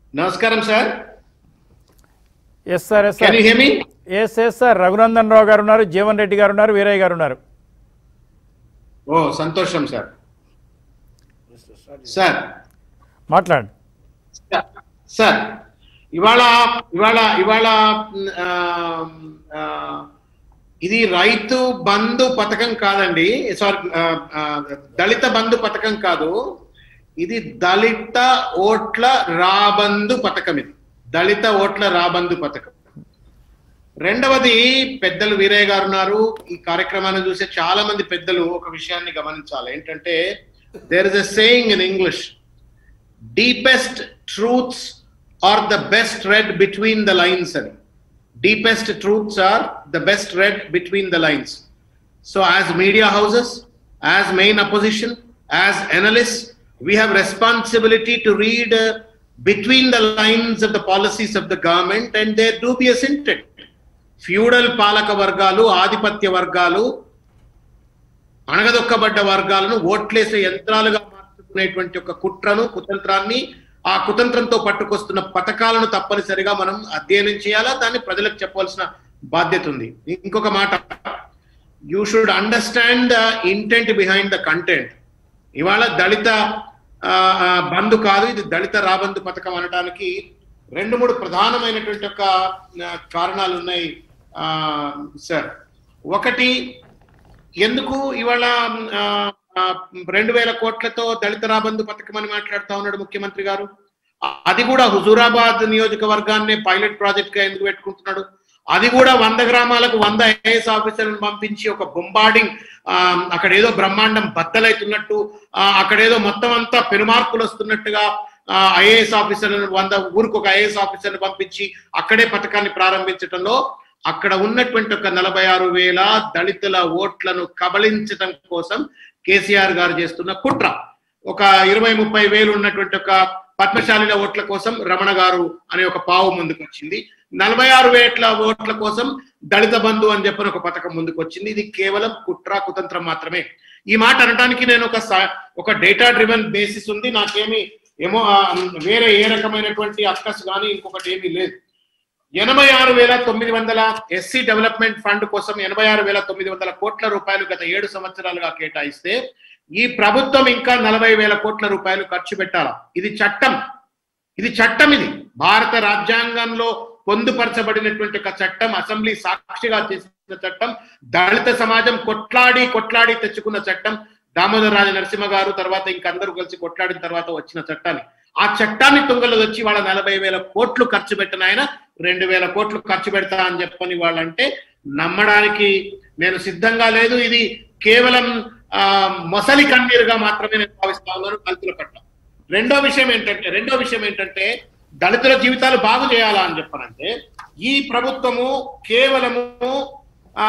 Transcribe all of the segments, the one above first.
నమస్కారం sir yes sir yes can sir you hear me yes yes sir Raghunandan Rao garu ఉన్నారు జీవన్ రెడ్డి గారు ఉన్నారు వీరయ్య గారు ఉన్నారు ఓ సంతోషం సార్ సార్ మాట్లాడండి సార్ ఇవాళ ఇవాళ ఇవాళ ఆ, ఆ, ఇది రైతు బంధు పథకం కాదండి సారీ ఆ, ఆ, దళిత బంధు పథకం కాదు ఇది దళిత ఓట్ల రాబందు పథకం ఇది దళిత ఓట్ల రాబందు పథకం రెండవది పెద్దలు వీరయ్య గారు ఉన్నారు ఈ కార్యక్రమాన్ని చూసే చాలా మంది పెద్దలు ఒక విషయాన్ని గమనించాలి ఏంటంటే there is a saying in English deepest truths are the best read between the lines అని deepest truths are the best read between the lines so as media houses as main opposition as analyst we have responsibility to read uh, between the lines of the policies of the government and their dubious intent feudal పాలక వర్గాలు ఆధిపత్య వర్గాలు అణగదొక్కబడ్డ వర్గాలను ఓట్లేసే యంత్రాలుగా మార్చుకునేటువంటి ఒక కుట్రను కుతంత్రాన్ని ఆ కుతంత్రంతో పట్టుకొస్తున్న పథకాలను తప్పనిసరిగా మనం అధ్యయనం చేయాలా దాన్ని ప్రజలకు చెప్పవలసిన బాధ్యత ఉంది ఇంకొక మాట you should understand the intent behind the content ఇవాళ దళిత ఆ, ఆ, బంధు కాదు ఇది దళిత రాబంధు పథకం అనడానికి రెండు మూడు ప్రధానమైనటువంటి ఒక ఆ, కారణాలు ఉన్నాయి ఆ, సార్ ఒకటి ఎందుకు ఇవాళ ఆ, ఆ, రెండు వేల కోట్లతో దళిత రాబంధు పథకం అని మాట్లాడుతా ఉన్నాడు ముఖ్యమంత్రి గారు ఆ- అది కూడా హుజూరాబాద్ నియోజకవర్గాన్ని పైలట్ ప్రాజెక్ట్ గా ఎందుకు పెట్టుకుంటున్నాడు అది కూడా వంద గ్రామాలకు వంద ఐఏఎస్ ఆఫీసర్లను పంపించి ఒక బొంబార్డింగ్ ఆ, అక్కడ ఏదో బ్రహ్మాండం బద్దలైతున్నట్టు ఆ, అక్కడ ఏదో మొత్తం అంతా పెనుమార్పులు వస్తున్నట్టుగా ఐఏఎస్ ఆఫీసర్లను వంద ఊరికి ఒక ఐఏఎస్ ఆఫీసర్ని పంపించి అక్కడే పథకాన్ని ప్రారంభించడంలో అక్కడ ఉన్నటువంటి ఒక నలభై ఆరు వేల దళితుల ఓట్లను కబళించడం కోసం కేసీఆర్ గారు చేస్తున్న కుట్ర ఒక ఇరవై ముప్పై వేలు ఉన్నటువంటి ఒక పద్మశాలిల ఓట్ల కోసం రమణ గారు అనే ఒక పావు ముందుకు వచ్చింది నలభై ఆరు వేట్ల ఓట్ల కోసం దళిత బంధు అని చెప్పిన ఒక పథకం ముందుకు వచ్చింది ఇది కేవలం కుట్ర కుతంత్రం మాత్రమే ఈ మాట అనడానికి నేను ఒక స- ఒక డేటా డ్రివెన్ బేసిస్ ఉంది నాకేమి ఏమో ఆ, వేరే ఏ రకమైనటువంటి అక్కస్ కానీ ఇంకొకటి ఏమీ లేదు ఎనభై ఆరు వేల తొమ్మిది వందల ఎస్సీ డెవలప్మెంట్ ఫండ్ కోసం ఎనభై ఆరు వేల తొమ్మిది వందల కోట్ల రూపాయలు గత ఏడు సంవత్సరాలుగా కేటాయిస్తే ఈ ప్రభుత్వం ఇంకా నలభై వేల కోట్ల రూపాయలు ఖర్చు పెట్టాలా ఇది చట్టం ఇది చట్టం ఇది భారత రాజ్యాంగంలో పొందుపరచబడినటువంటి ఒక చట్టం అసెంబ్లీ సాక్షిగా చేసిన చట్టం దళిత సమాజం కొట్లాడి కొట్లాడి తెచ్చుకున్న చట్టం దామోదర రాజ నరసింహ గారు తర్వాత ఇంకందరూ కలిసి కొట్లాడిన తర్వాత వచ్చిన చట్టాన్ని ఆ చట్టాన్ని తుంగలో వచ్చి వాళ్ళ నలభై వేల కోట్లు ఖర్చు పెట్టిన ఆయన రెండు వేల కోట్లు ఖర్చు పెడతా అని చెప్పని వాళ్ళంటే నమ్మడానికి నేను సిద్ధంగా లేదు ఇది కేవలం ఆ, మొసలి కన్నీరుగా మాత్రమే నేను భావిస్తా ఉన్నాను దళితుల పట్ల రెండో విషయం ఏంటంటే రెండో విషయం ఏంటంటే దళితుల జీవితాలు బాగు చేయాలా అని చెప్పనంటే ఈ ప్రభుత్వము కేవలము ఆ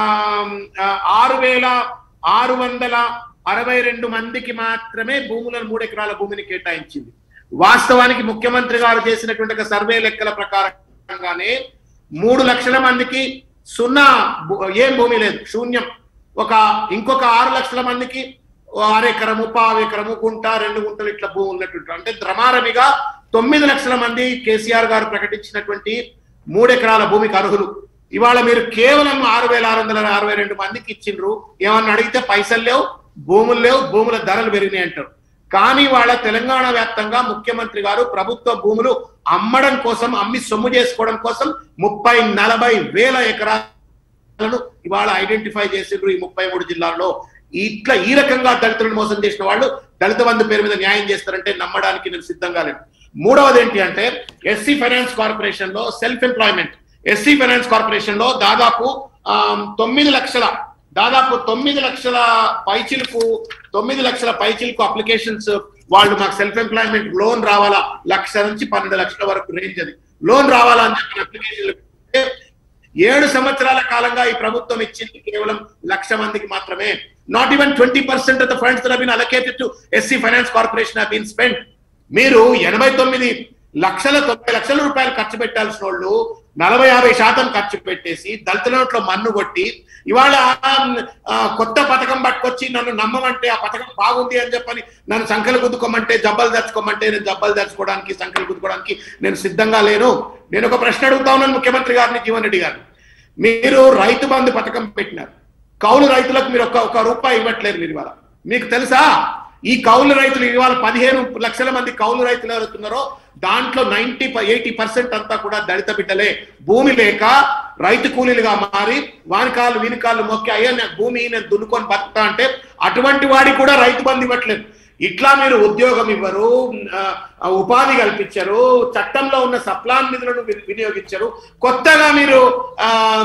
ఆ, ఆరు వేల ఆరు వందల అరవై రెండు మందికి మాత్రమే భూములను మూడు ఎకరాల భూమిని కేటాయించింది వాస్తవానికి ముఖ్యమంత్రి గారు చేసినటువంటి ఒక సర్వే లెక్కల ప్రకారంగానే మూడు లక్షల మందికి సున్నా భూ- ఏం భూమి లేదు శూన్యం ఒక ఇంకొక ఆరు లక్షల మందికి ఓ అరెకరము పావు ఎకరము గుంట రెండు గుంటలు ఇట్లా భూమి ఉన్నట్టు అంటే ద్రమారమిగా తొమ్మిది లక్షల మంది కేసీఆర్ గారు ప్రకటించినటువంటి మూడు ఎకరాల భూమికి అర్హులు ఇవాళ మీరు కేవలం ఆరు వేల ఆరు వందల అరవై రెండు మందికి ఇచ్చిండ్రు ఏమన్నా అడిగితే పైసలు లేవు భూములు లేవు భూముల ధరలు పెరిగినాయి అంటారు కానీ వాళ్ళ తెలంగాణ వ్యాప్తంగా ముఖ్యమంత్రి గారు ప్రభుత్వ భూములు అమ్మడం కోసం అమ్మి సొమ్ము చేసుకోవడం కోసం ముప్పై నలభై వేల ఎకరాలను ఇవాళ ఐడెంటిఫై చేసిండ్రు ఈ ముప్పై మూడు జిల్లాల్లో ఇట్లా ఈ రకంగా దళితులను మోసం చేసిన వాళ్ళు దళిత బంధు పేరు మీద న్యాయం చేస్తారంటే నమ్మడానికి నేను సిద్ధంగా లేను మూడవది ఏంటి అంటే ఎస్సీ ఫైనాన్స్ కార్పొరేషన్ లో self employment SC finance corporation లో దాదాపు ఆ, తొమ్మిది లక్షల దాదాపు తొమ్మిది లక్షల పైచిలకు తొమ్మిది లక్షల పైచిలకు అప్లికేషన్స్ వాళ్ళు మాకు సెల్ఫ్ ఎంప్లాయ్మెంట్ లోన్ రావాలా లక్ష నుంచి పన్నెండు లక్షల వరకు రేంజ్ అది లోన్ రావాలా అని చెప్పిన అప్లికేషన్లు పెడితే ఏడు సంవత్సరాల కాలంగా ఈ ప్రభుత్వం ఇచ్చింది కేవలం లక్ష మందికి మాత్రమే not even twenty percent of the funds been allocated to SC finance corporation been spend మీరు ఎనభై తొమ్మిది లక్షల తొంభై లక్షల రూపాయలు ఖర్చు పెట్టాల్సిన వాళ్ళు నలభై యాభై శాతం ఖర్చు పెట్టేసి దళితుల నోట్లో మన్ను కొట్టి ఇవాళ ఆ, కొత్త పథకం పట్టుకొచ్చి నన్ను నమ్మమంటే ఆ పథకం బాగుంది అని చెప్పని నన్ను సంఖ్యలు గుద్దుకోమంటే జబ్బలు తెచ్చుకోమంటే నేను జబ్బలు తెచ్చుకోవడానికి సంఖ్యలు గుద్దుకోవడానికి నేను సిద్ధంగా లేను నేను ఒక ప్రశ్న అడుగుతా ఉన్నాను ముఖ్యమంత్రి గారిని జీవన్ రెడ్డి గారిని మీరు రైతు బంధు పథకం పెట్టినారు కౌలు రైతులకు మీరు ఒక్క ఒక్క రూపాయి ఇవ్వట్లేరు మీరు ఇవాళ మీకు తెలుసా ఈ కౌలు రైతులు ఇవాళ పదిహేను లక్షల మంది కౌలు రైతులు ఎవరుతున్నారో దాంట్లో నైన్టీ ఎయిటీ పర్సెంట్ అంతా కూడా దళిత బిడ్డలే భూమి లేక రైతు కూలీలుగా మారి వానికాలు వీనికాలు మొక్కి అయ్యా నేను భూమి నేను దున్నుకొని బతుకుతా అంటే అటువంటి వాడికి కూడా రైతు బంధు ఇవ్వట్లేదు ఇట్లా మీరు ఉద్యోగం ఇవ్వరు ఆ, ఉపాధి కల్పించరు చట్టంలో ఉన్న సప్లాన్ నిధులను వి- వినియోగించరు కొత్తగా మీరు ఆ,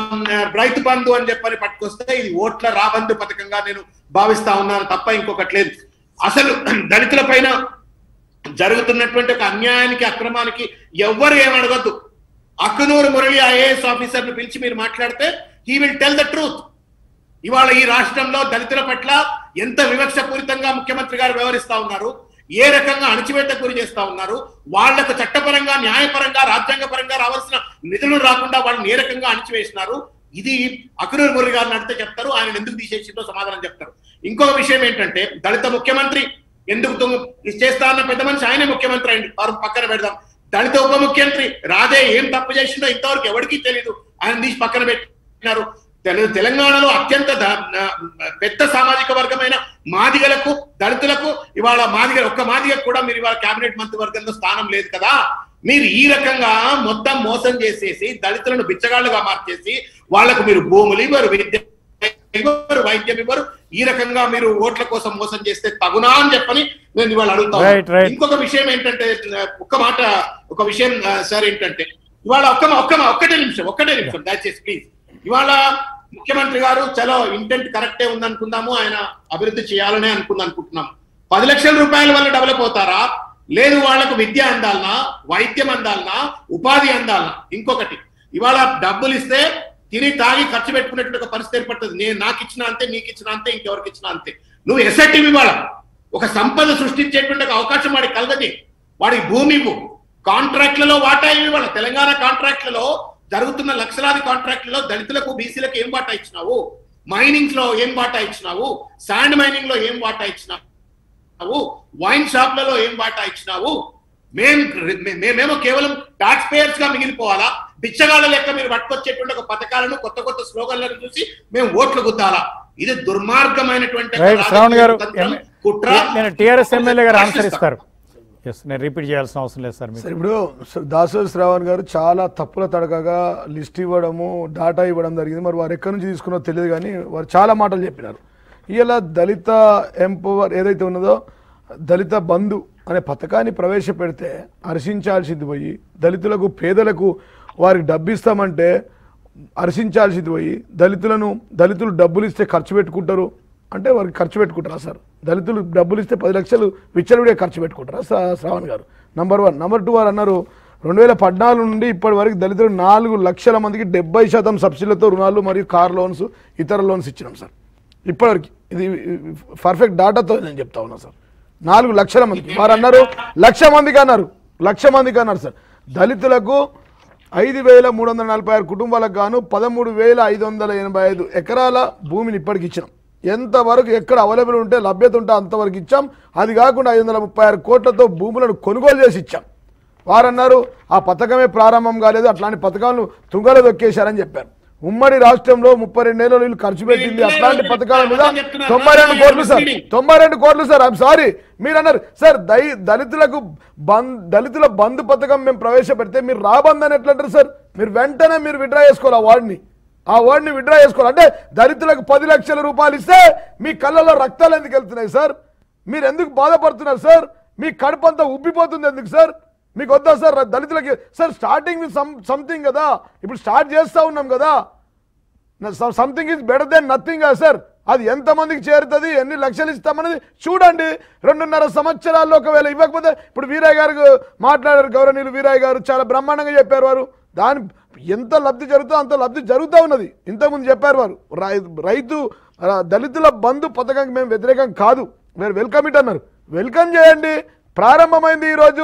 రైతు బంధు అని చెప్పని పట్టుకొస్తే ఇది ఓట్ల రాబందు పథకంగా నేను భావిస్తా ఉన్నాను తప్ప ఇంకొకటి లేదు అసలు దళితుల పైన జరుగుతున్నటువంటి ఒక అన్యాయానికి అక్రమానికి ఎవ్వరు ఏమడగద్దు అక్కనూరు మురళి ఐఏఎస్ ఆఫీసర్ ను పిలిచి మీరు మాట్లాడితే he will tell the truth ఇవాళ ఈ రాష్ట్రంలో దళితుల పట్ల ఎంత వివక్షపూరితంగా ముఖ్యమంత్రి గారు వ్యవహరిస్తా ఉన్నారు ఏ రకంగా అణచివేతకు గురి చేస్తా ఉన్నారు వాళ్లకు చట్టపరంగా న్యాయపరంగా రాజ్యాంగపరంగా రావాల్సిన నిధులు రాకుండా వాళ్ళని ఏ రకంగా అణచివేసినారు ఇది అక్రూర్ మురళి గారిని అడిగితే చెప్తారు ఆయన ఎందుకు తీసేసిందో సమాధానం చెప్తారు ఇంకొక విషయం ఏంటంటే దళిత ముఖ్యమంత్రి ఎందుకు తుమ్ము ఇది చేస్తా అన్న పెద్ద మనిషి ఆయనే ముఖ్యమంత్రి అయింది వారు పక్కన పెడదాం దళిత ఉప ముఖ్యమంత్రి రాజే ఏం తప్పు చేసిందో ఇంతవరకు ఎవరికీ తెలియదు ఆయన తీసి పక్కన పెట్టినారు తెల- తెలంగాణలో అత్యంత ద- న- పెద్ద సామాజిక వర్గమైన మాదిగలకు దళితులకు ఇవాళ మాదిగ ఒక్క మాదిగకు కూడా మీరు ఇవాళ కేబినెట్ మంత్రివర్గంలో స్థానం లేదు కదా మీరు ఈ రకంగా మొత్తం మోసం చేసేసి దళితులను బిచ్చగాళ్ళుగా మార్చేసి వాళ్లకు మీరు భూములు ఇవ్వరు విద్య ఇవ్వరు వైద్యం ఇవ్వరు ఈ రకంగా మీరు ఓట్ల కోసం మోసం చేస్తే తగునా అని చెప్పని నేను ఇవాళ అడుగుతా ఉన్నాను. Right, right. ఇంకొక విషయం ఏంటంటే ఒక్క మాట ఒక విషయం ఆ, సార్ ఏంటంటే ఇవాళ ఒక్క ఒక్క ఒక్కటే నిమిషం ఒక్కటే నిమిషం దయచేసి ప్లీజ్ ఇవాళ ముఖ్యమంత్రి గారు చలో ఇంటెంట్ కరెక్టే ఉందనుకుందాము ఆయన అభివృద్ధి చేయాలనే అనుకుంది అనుకుంటున్నాం పది లక్షల రూపాయల వల్ల డెవలప్ అవుతారా లేదు వాళ్లకు విద్య అందాలనా వైద్యం అందాలనా ఉపాధి అందాలనా ఇంకొకటి ఇవాళ డబ్బులు ఇస్తే తిని తాగి ఖర్చు పెట్టుకునేటువంటి ఒక పరిస్థితి ఏర్పడుతుంది నేను నాకు ఇచ్చిన అంతే నీకు ఇచ్చిన అంతే ఇంకెవరికి ఇచ్చిన అంతే నువ్వు ఎసెట్ ఇవ్వాల ఒక సంపద సృష్టించేటువంటి ఒక అవకాశం వాడికి కలగది వాడికి భూమి ఇవ్వు కాంట్రాక్ట్లలో వాటా ఇవ్వాలి తెలంగాణ కాంట్రాక్ట్లలో జరుగుతున్న లక్షలాది కాంట్రాక్ట్లలో దళితులకు బీసీలకు ఏం వాటా ఇచ్చినావు మైనింగ్ లో ఏం వాటా ఇచ్చినావు శాండ్ మైనింగ్ లో ఏం వాటా ఇచ్చినావు వైన్ షాప్లలో ఏం వాటా ఇచ్చినావు మేం మే- మేమేమో కేవలం టాక్స్ పేయర్స్ గా మిగిలిపోవాలా బిచ్చగాళ్ళ లెక్క మీరు పట్టుకొచ్చేటువంటి ఒక పథకాలను కొత్త కొత్త స్లోగన్లను చూసి మేము ఓట్లు గుద్దాలా ఇది దుర్మార్గమైనటువంటి రైట్ శ్రావణ్ గారు రాజకీయ ఎమ్- కుట్ర నేను టీఆర్ఎస్ ఎమ్మెల్యే గారు ఆన్సర్ ప్రశ్నిస్తాను. ఇస్తారు ఎస్ నేను రిపీట్ చేయాల్సిన అవసరం లేదు సార్ మీకు సార్ ఇప్పుడు దాసోజి శ్రావణ్ గారు చాలా తప్పుల తడకగా లిస్ట్ ఇవ్వడము డాటా ఇవ్వడం జరిగింది మరి వారు ఎక్కడి నుంచి తీసుకున్నో తెలియదు కానీ వారు చాలా మాటలు చెప్పినారు ఇలా దళిత ఎంపవర్ ఏదైతే ఉన్నదో దళిత బంధు అనే పథకాన్ని ప్రవేశపెడితే హర్షించాల్సింది పోయి దళితులకు పేదలకు వారికి డబ్బు ఇస్తామంటే హర్షించాల్సింది పోయి దళితులను దళితులు డబ్బులు ఇస్తే ఖర్చు పెట్టుకుంటారు అంటే వారికి ఖర్చు పెట్టుకుంటారా సార్ దళితులు డబ్బులు ఇస్తే పది లక్షలు విచ్చలవిడిగా ఖర్చు పెట్టుకుంటారా శ్రా- శ్రావణ్ గారు నంబర్ వన్ నంబర్ టూ వారు అన్నారు రెండు వేల పద్నాలుగు నుండి ఇప్పటి వరకు దళితులు నాలుగు లక్షల మందికి డెబ్బై శాతం సబ్సిడీలతో రుణాలు మరియు కార్ లోన్స్ ఇతర లోన్స్ ఇచ్చినాం సార్ ఇప్పటివరకు ఇది పర్ఫెక్ట్ డాటాతో నేను చెప్తా ఉన్నా సార్ నాలుగు లక్షల మందికి వారు అన్నారు లక్ష మందికి అన్నారు లక్ష మందికి అన్నారు సార్ దళితులకు ఐదు వేల మూడు వందల నలభై ఆరు కుటుంబాలకు గాను పదమూడు వేల ఐదు వందల ఎనభై ఐదు ఎకరాల భూమిని ఇప్పటికి ఇచ్చినాం ఎంతవరకు ఎక్కడ అవైలబుల్ ఉంటే లభ్యత ఉంటే అంతవరకు ఇచ్చాం అది కాకుండా ఐదు వందల ముప్పై ఆరు కోట్లతో భూములను కొనుగోలు చేసి ఇచ్చాం వారన్నారు ఆ పథకమే ప్రారంభం కాలేదు అట్లాంటి పథకాలను తుంగలో దొక్కేశారని చెప్పారు ఉమ్మడి రాష్ట్రంలో ముప్పై రెండు నెలలు వీళ్ళు ఖర్చు పెట్టింది అట్లాంటి పథకాల మీద తొంభై రెండు కోట్లు సార్ తొంభై రెండు కోట్లు సార్ ఐఎమ్ సారీ మీరు అన్నారు సార్ దై దళితులకు బంద్ దళితుల బంధు పథకం మేము ప్రవేశపెడితే మీరు రాబంద్ అని ఎట్లా అంటారు సార్ మీరు వెంటనే మీరు విడ్రా చేసుకోవాలి ఆ వార్డ్ని ఆ వర్డ్ని విడ్రా చేసుకోవాలి అంటే దళితులకు పది లక్షల రూపాయలు ఇస్తే మీ కళ్ళలో రక్తాలు ఎందుకు వెళ్తున్నాయి సార్ మీరు ఎందుకు బాధపడుతున్నారు సార్ మీ కడుపు అంతా ఉబ్బిపోతుంది ఎందుకు సార్ మీకు వద్దా సార్ దళితులకి sir starting with some something కదా ఇప్పుడు స్టార్ట్ చేస్తా ఉన్నాం కదా something is better than nothing కదా సార్ అది ఎంతమందికి చేరుతుంది ఎన్ని లక్షలు ఇస్తామనేది చూడండి రెండున్నర సంవత్సరాల్లో ఒకవేళ ఇవ్వకపోతే ఇప్పుడు వీరయ్య గారు మాట్లాడారు గౌరవనీయులు వీరయ్య గారు చాలా బ్రహ్మాండంగా చెప్పారు వారు దాని ఎంత లబ్ధి జరుగుతుందో అంత లబ్ధి జరుగుతూ ఉన్నది ఇంతకుముందు చెప్పారు వారు రై- రైతు ఆ, దళితుల బంధు పథకానికి మేము వ్యతిరేకం కాదు మీరు వెల్కమ్ ఇట్ అన్నారు వెల్కమ్ చేయండి ప్రారంభమైంది ఈరోజు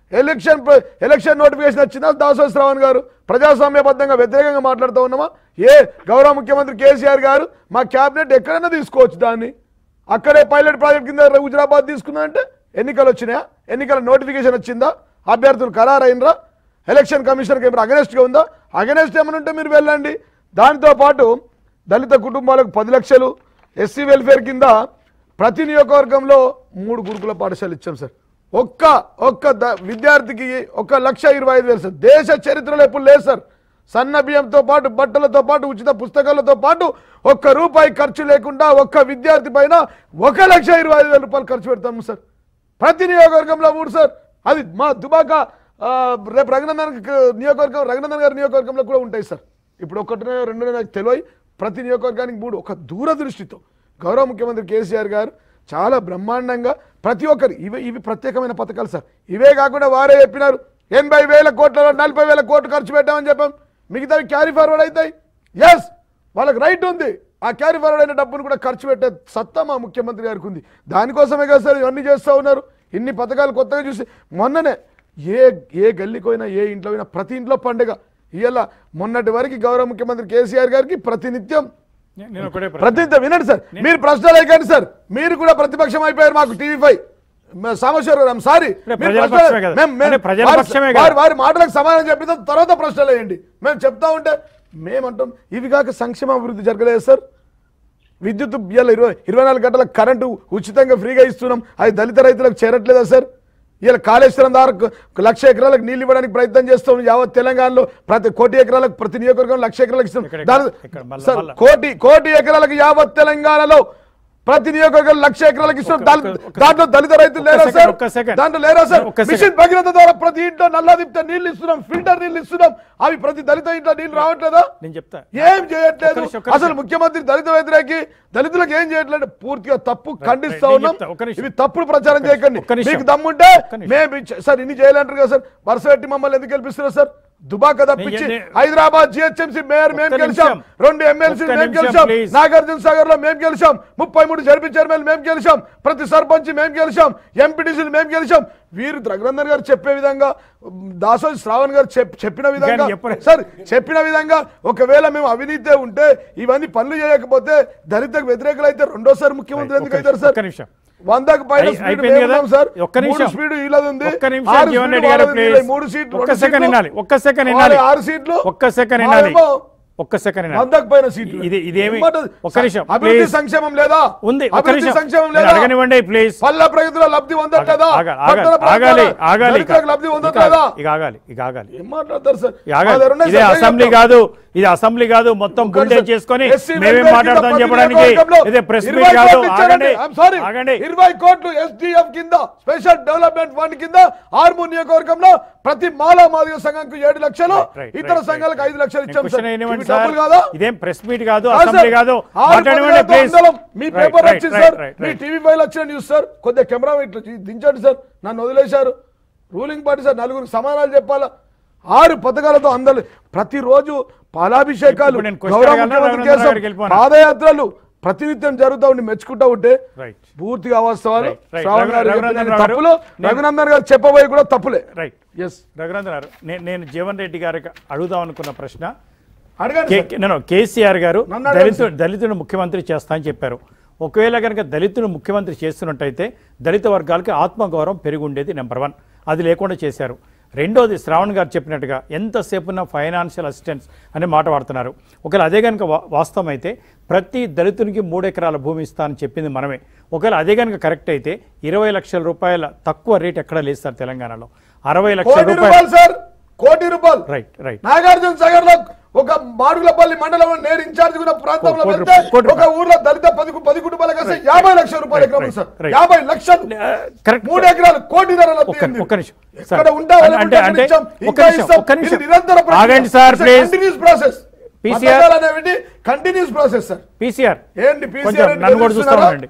ఎలక్షన్ ప్ర- ఎలక్షన్ నోటిఫికేషన్ వచ్చిందా దాసో శ్రవణ్ గారు ప్రజాస్వామ్యబద్ధంగా వ్యతిరేకంగా మాట్లాడుతూ ఉన్నామా ఏ గౌరవ ముఖ్యమంత్రి కేసీఆర్ గారు మా క్యాబినెట్ ఎక్కడైనా తీసుకోవచ్చు దాన్ని అక్కడే పైలట్ ప్రాజెక్ట్ కింద హుజరాబాద్ తీసుకున్నారంటే ఎన్నికలు వచ్చినాయా ఎన్నికల నోటిఫికేషన్ వచ్చిందా అభ్యర్థులు ఖరారైనరా ఎలక్షన్ కమిషన్కి ఏమైనా అగనెస్ట్గా ఉందా అగనెస్ట్ ఏమైనా ఉంటే మీరు వెళ్ళండి దాంతో పాటు దళిత కుటుంబాలకు పది లక్షలు ఎస్సీ వెల్ఫేర్ కింద ప్రతి నియోజకవర్గంలో మూడు గురుకుల పాఠశాలలు ఇచ్చాం సార్ ఒక్క ఒక్క ద- విద్యార్థికి ఒక లక్ష ఇరవై ఐదు వేలు సార్ దేశ చరిత్రలో ఎప్పుడు లేదు సార్ సన్న బియ్యంతో పాటు బట్టలతో పాటు ఉచిత పుస్తకాలతో పాటు ఒక్క రూపాయి ఖర్చు లేకుండా ఒక్క విద్యార్థి పైన ఒక లక్ష ఇరవై ఐదు వేల రూపాయలు ఖర్చు పెడతాము సార్ ప్రతి నియోజకవర్గంలో మూడు సార్ అది మా దుబాక ఆ, రేపు రఘునందన్ నియోజకవర్గం రఘునందన్ గారి నియోజకవర్గంలో కూడా ఉంటాయి సార్ ఇప్పుడు ఒకటినే రెండునే నాకు తెలియదు ప్రతి నియోజకవర్గానికి మూడు ఒక దూరదృష్టితో గౌరవ ముఖ్యమంత్రి కేసీఆర్ గారు చాలా బ్రహ్మాండంగా ప్రతి ఒక్కరు ఇవి ఇవి ప్రత్యేకమైన పథకాలు సార్ ఇవే కాకుండా వారే చెప్పినారు ఎనభై వేల కోట్లలో నలభై వేల కోట్లు ఖర్చు పెట్టామని చెప్పాం మిగతావి క్యారీ ఫార్వర్డ్ అవుతాయి ఎస్ వాళ్ళకి రైట్ ఉంది ఆ క్యారీ ఫార్వర్డ్ అయిన డబ్బును కూడా ఖర్చు పెట్టే సత్తా మా ముఖ్యమంత్రి గారికి ఉంది దానికోసమే కదా సార్ ఇవన్నీ చేస్తూ ఉన్నారు ఇన్ని పథకాలు కొత్తగా చూసి మొన్ననే ఏ ఏ గల్లీకి పోయినా ఏ ఇంట్లో పోయినా ప్రతి ఇంట్లో పండుగ ఇవాళ మొన్నటి వరకు గౌరవ ముఖ్యమంత్రి కేసీఆర్ గారికి ప్రతినిత్యం నే- నేను ఒకటే ప్రశ్న. ప్రతినిత్యం వినండి సార్ మీరు ప్రశ్నలు అయ్యండి సార్ మీరు కూడా ప్రతిపక్షం అయిపోయారు మాకు టీవీ ఫైవ్ సామేశ్వర గారు సారీ అంటే ప్రజల పక్షమే కదా. అంటే ప్రజల పక్షమే కదా. వారి వారి మాటలకు సమాధానం చెప్పిన తర్వాత ప్రశ్నలు వేయండి మేము చెప్తా ఉంటే మేమంటాం ఇవి కాక సంక్షేమ అభివృద్ధి జరగలేదు సార్ విద్యుత్ ఇవాళ ఇరవై ఇరవై నాలుగు గంటల కరెంటు ఉచితంగా ఫ్రీగా ఇస్తున్నాం అది దళిత రైతులకు చేరట్లేదా సార్ ఇలా కాళేశ్వరం ద్వారా ఒక లక్ష ఎకరాలకు నీళ్ళు ఇవ్వడానికి ప్రయత్నం చేస్తాం యావత్ తెలంగాణలో ప్రతి కోటి ఎకరాలకు ప్రతి నియోజకవర్గం లక్ష ఎకరాలకు ఇస్తాం ఇక్కడ- దాని ఇక్కడ మళ్ళా- సార్ మళ్ళా. కోటి కోటి ఎకరాలకు యావత్ తెలంగాణలో ప్రతి నియోజకవర్గం లక్ష ఎకరాలకు ఇస్తున్నాం ఒక్క- దాని- ఒక్క- దాంట్లో దళిత రైతులు ఒక్క లేరా సెకండ్, సార్ ఒక్క సెకండ్. దాంట్లో లేరా సార్ ఒక్క సెకండ్. మిషన్ భగీరథ ద్వారా ప్రతి ఇంట్లో నల్లా తిప్పితే నీళ్ళు ఇస్తున్నాం ఫిల్టర్ నీళ్ళు ఇస్తున్నాం అవి ప్రతి దళిత ఇంట్లో నీళ్ళు రావట్లేదా నేను చెప్తా ఏం చేయట్లేదు ఒక్క నిమిషం, ఒక్క అసలు నిమిషం. ముఖ్యమంత్రి దళిత వ్యతిరేకి దళితులకు ఏం చేయట్లేదు పూర్తిగా తప్పు ఖండిస్తా నేను ఉన్నాం చెప్తా, ఒక్క నిమిషం. ఇవి తప్పుడు ప్రచారం ఒక్క చేయకండి ఒక్క నిమిషం. మీకు దమ్ముంటే ఒక్క నిమిషం. మేము ఇచ్చ- సార్ ఇన్ని చేయాలంటారు కదా సార్ వరుస పెట్టి మమ్మల్ని ఎందుకు గెలిపిస్తున్నారు సార్ దుబాక తప్పించి నే- హైదరాబాద్ జిహెచ్ఎంసీ మేయర్ మేము ఒక్క గెలిచాం నిమిషం. రెండు ఎమ్మెల్సీ ఒక్క మేము నిమిషం, గెలిచాం please. నాగార్జున సాగర్ లో మేము గెలిచాం ముప్పై మూడు జడ్పీ చైర్మన్ మేము గెలిచాం ప్రతి సర్పంచ్ మేము గెలిచాం ఎంపీటీసీలు మేము గెలిచాం వీరు రఘునందన్ గారు చెప్పే విధంగా దాసోజి శ్రావణ్ గారు చెప్- చెప్పిన విధంగా కానీ చెప్పలేదు. సార్ చెప్పిన విధంగా ఒకవేళ మేము అవినీతే ఉంటే ఇవన్నీ పనులు చేయకపోతే దళితకు వ్యతిరేకులు అయితే రెండోసారి ముఖ్యమంత్రి ఒక్క ఎందుకు అవుతారు సార్ ఒక్క నిమిషం. వందకు పైన అయి- స్పీడ్ అయిపోయింది మేము కదా? ఉన్నాం సార్ ఒక్క నిమిషం. స్పీడ్ ఇలాది ఉంది ఒక్క నిమిషం ఆరు జీవన్ స్పీడ్ రెడ్డి గారు వాళ్ళది ప్లీజ్ వీళ్ళది మూడు సీట్లు ఒక్క రెండు సెకండ్ సీట్లు. వినాలి ఒక్క సెకండ్ వాళ్ళ వినాలి ఆరు సీట్లు ఒక్క సెకండ్ వినాలి మాదేమో ఒక్క సెకండ్ వినాలి వందకు పైన సీట్లు ఇది ఇదేమి ఏమంటది? ఒక్క నిమిషం అభివృద్ధి ప్లీజ్ సంక్షేమం లేదా ఉంది ఒక్క అభివృద్ధి నిమిషం సంక్షేమం నేను లేదా అడగనివ్వండి ప్లీజ్ పల్ల ప్రగతిలో లబ్ధి పొందట్లేదా ఆగాలి, పట్టణ ఆగాలి, ఆగాలి ప్రాంతాల ఆగాలి ఇక. దళితులకు లబ్ధి ఇక పొందట్లేదా ఇక ఆగాలి ఇక ఆగాలి ఏం మాట్లాడతారు సార్ ఇక ఆగాలి. మా దగ్గర ఉన్నాయి ఇదే సార్, ఏం అసెంబ్లీ చెప్తాం? కాదు ఇది అసెంబ్లీ కాదు మొత్తం గుండె సార్, చేసుకొని ఎస్సీ మేమేం వెల్ఫేర్ మాట్లాడతాం కింద చెప్పడానికి నియోజకవర్గంలో ఇదే ప్రెస్ ఇరవై మీట్ కాదు కోట్లు ఇచ్చారండి. ఆగండి I'm sorry. ఆగండి ఇరవై కోట్లు ఎస్డిఎఫ్ కింద స్పెషల్ డెవలప్మెంట్ ఫండ్ కింద ఆర్మూర్ నియోజకవర్గంలో ప్రతి మాలా మాదిగ సంఘంకు ఏడు లక్షలు Right, right, ఇతర right, సంఘాలకు right. ఐదు లక్షలు నేను ఇచ్చాం క్వశ్చన్ సార్ ఏనివ్వండి ఇవి సార్. డబ్బులు కాదా ఇదేం ప్రెస్ మీట్ కాదు కాదు అసెంబ్లీ సార్. కాదు ఆరు మాట్లాడనివ్వండి పదివేలతో ప్లీజ్ అందలం. మీ Right, పేపర్ right, వచ్చింది right, సార్ right, మీ right. టీవీ ఫైల్ వచ్చిన న్యూస్ సార్ కొద్దిగా కెమెరా ఇట్లా ది- దించండి సార్ నన్ను వదిలేశారు రూలింగ్ పార్టీ సార్ నలుగురికి సమాధానాలు చెప్పాలా ఆరు పథకాలతో అందరు ప్రతిరోజు పాలాభిషేకాలు ఇప్పుడు నేను question గౌరవ అడగాలా? ముఖ్యమంత్రి రఘునందన్ కేసం, గారికి వెళ్ళిపోనా? పాదయాత్రలు ప్రతినిత్యం జరుగుతూ ఉండి మెచ్చుకుంటా ఉంటే రైట్ పూర్తిగా అవాస్తవాలు Right, right. శ్రావణ్ గారు రఘు- చెప్పిన రఘునందన్ గారు, తప్పులు నేను- రఘునందన్ గారు చెప్పబోయి కూడా తప్పులే రైట్ ఎస్ రఘునందన్ గారు నేను నేను జీవన్ రెడ్డి గారికి అడుగుదాం అనుకున్న ప్రశ్న అడగండి కే- సార్. నేను కేసీఆర్ గారు నన్ను అడగండి దళితుడు దళితుడు ముఖ్యమంత్రి చేస్తా అని చెప్పారు ఒకవేళ కనుక దళితుడు ముఖ్యమంత్రి చేస్తున్నట్టయితే దళిత వర్గాలకి ఆత్మగౌరవం పెరిగి ఉండేది నెంబర్ వన్ అది లేకుండా చేశారు రెండోది శ్రావణ్ గారు చెప్పినట్టుగా ఎంతసేపు ఉన్న ఫైనాన్షియల్ అసిస్టెన్స్ అనే మాట వాడుతున్నారు ఒకవేళ అదే కనుక వా- వాస్తవం అయితే ప్రతి దళితునికి మూడు ఎకరాల భూమి ఇస్తా అని చెప్పింది మనమే ఒకవేళ అదే కనుక కరెక్ట్ అయితే ఇరవై లక్షల రూపాయల తక్కువ రేట్ ఎక్కడ లేదు సార్ తెలంగాణలో అరవై లక్షల కోటి రూపాయలు రూపాయలు సార్ కోటి రూపాయలు రైట్ రైట్ నాగార్జున సాగర్ లో ఒక మాడుగులపల్లి మండలంలో నేను ఇన్ఛార్జ్ ఉన్న ప్రాంతంలో కోటి వెళ్తే రూపాయలు, కోటి ఒక ఊర్లో దళిత పది పది కుటుంబాలకు వస్తే యాభై లక్షల రూపాయలు Right, ఎకరం right, సార్ right. యాభై లక్షలు కరెక్ట్ మూడు ఎకరాలు కోటి ధరల ఒక్క ఒక్క నిమిషం సార్. ఇక్కడ ఉంటే అంటే- అంటే అంటే ఒక్క నిమిషం ఒక్క నిమిషం నిరంతర ఆగండి sir please continuous process PCR అనేవి కంటిన్యూస్ ప్రాసెస్ సార్ పీసీఆర్ ఏంటి కొంచెం పీసీఆర్ నన్ను కూడా చూస్తా ఉండండి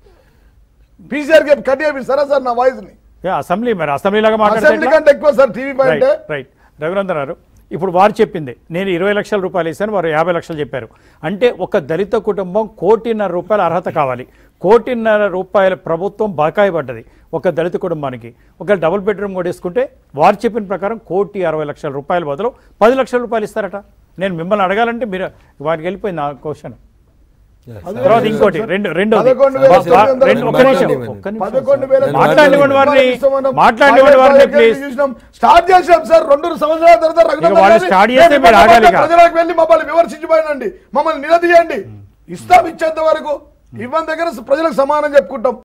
పీసీఆర్ కి కట్ చేపిస్తారా సార్ నా వాయిస్ ని యా, అసెంబ్లీ మరి అసెంబ్లీ లాగా అసెంబ్లీ మాట్లాడితే కంటే ఎక్కువ సార్ టీవీ రైట్ అంటే రైట్ రఘునందన్ గారు ఇప్పుడు వారు చెప్పింది నేను ఇరవై లక్షల రూపాయలు ఇస్తాను వారు యాభై లక్షలు చెప్పారు అంటే ఒక దళిత కుటుంబం కోటిన్నర రూపాయల అర్హత కావాలి కోటిన్నర రూపాయల ప్రభుత్వం బకాయి పడ్డది ఒక దళిత కుటుంబానికి ఒక డబుల్ బెడ్రూమ్ కూడా వేసుకుంటే వారు చెప్పిన ప్రకారం కోటి అరవై లక్షల రూపాయల బదులు పది లక్షల రూపాయలు ఇస్తారట నేను మిమ్మల్ని అడగాలంటే మీరు వారికి వెళ్ళిపోయింది ఆ క్వశ్చన్ తర్వాత ఇంకోటి రెండు రెండోది పదకొండు వేల వా- వా- తొమ్మిది రెండు- ఒక్క వందల నిమిషం మాట్లాడండి ఒక్క నిమిషం పదకొండు వేల నేను మాట్లాడినటువంటి వారిని మాట్లాడినటువంటి వారిని ప్లీజ్ చూసినాం స్టార్ట్ చేసాం సార్ రెండు సంవత్సరాల తర్వాత రఘునందన్ ఇక వాళ్ళు గారిని స్టార్ట్ చేస్తే మేము మీరు ఆగాలి ఇక. ప్రజలకు వెళ్ళి మమ్మల్ని విమర్శించిపోయినండి మమ్మల్ని నిలదీయండి ఇస్తాం ఇచ్చేంత వరకు ఇవ్వని దగ్గర ప్రజలకు సమానం చెప్పుకుంటాం